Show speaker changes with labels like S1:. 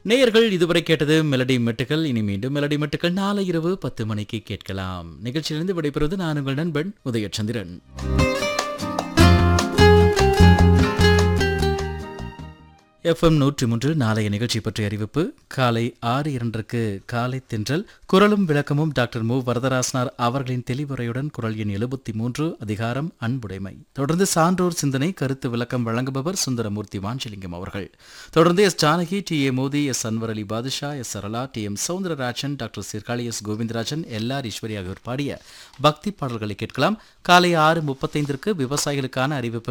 S1: நேயர்கள் இதுவரை கேட்டது மெலடி மெட்டுகள் இனி மீண்டும் மெலடி மெட்டுகள் நாளை இரவு பத்து மணிக்கு கேட்கலாம் நிகழ்ச்சியிலிருந்து விடைபெறுவது நான் உங்கள் நண்பன் உதயச்சந்திரன் எஃப்எம் நூற்றி மூன்று நாளைய நிகழ்ச்சி பற்றிய அறிவிப்பு காலை ஆறு இரண்டருக்கு காலை தென்றல் குரலும் விளக்கமும் டாக்டர் மு வரதராசனார் அவர்களின் தெளிவுரையுடன் குரல் எண் எழுபத்தி மூன்று அதிகாரம் அன்புடைமை தொடர்ந்து சான்றோர் சிந்தனை கருத்து விளக்கம் வழங்குபவர் சுந்தரமூர்த்தி வாஞ்சலிங்கம் அவர்கள் தொடர்ந்து S Janaki T A Mothi S Anwar Ali Badusha S Sarala T M Soundararajan doctor Sirkazhi S Govindarajan L R Eswari ஆகியோர் பாடிய பக்தி பாடல்களை கேட்கலாம் காலை ஆறு முப்பத்தைந்திற்கு விவசாயிகளுக்கான அறிவிப்பு